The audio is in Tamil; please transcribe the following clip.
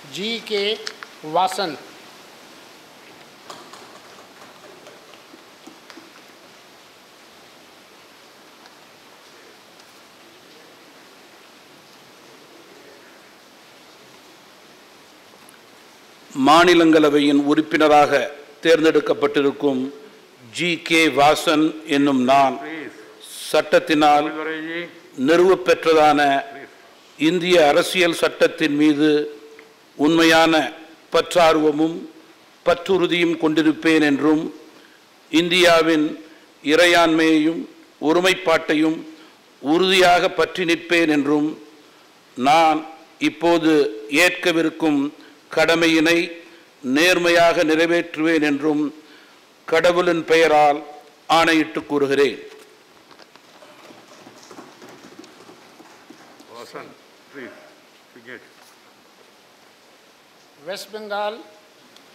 जी के वासन மாநிலங்களவையின் உறுப்பினராக தேர்ந்தெடுக்கப்பட்டிருக்கும் ஜி கே வாசன் என்னும் நான் சட்டத்தினால் நிறுவப் பெற்றதான இந்திய அரசியல் சட்டத்தின் மீது உண்மையான பற்றார்வமும் பற்றுறுதியும் கொண்டிருப்பேன் என்றும் இந்தியாவின் இறையாண்மையையும் ஒருமைப்பாட்டையும் உறுதியாக பற்றி நிற்பேன் என்றும் நான் இப்போது ஏற்கவிருக்கும் கடமையினை நேர்மையாக நிறைவேற்றுவேன் என்றும் கடவுளின் பெயரால் ஆணையிட்டு கூறுகிறேன் Vasan, please, signature. West Bengal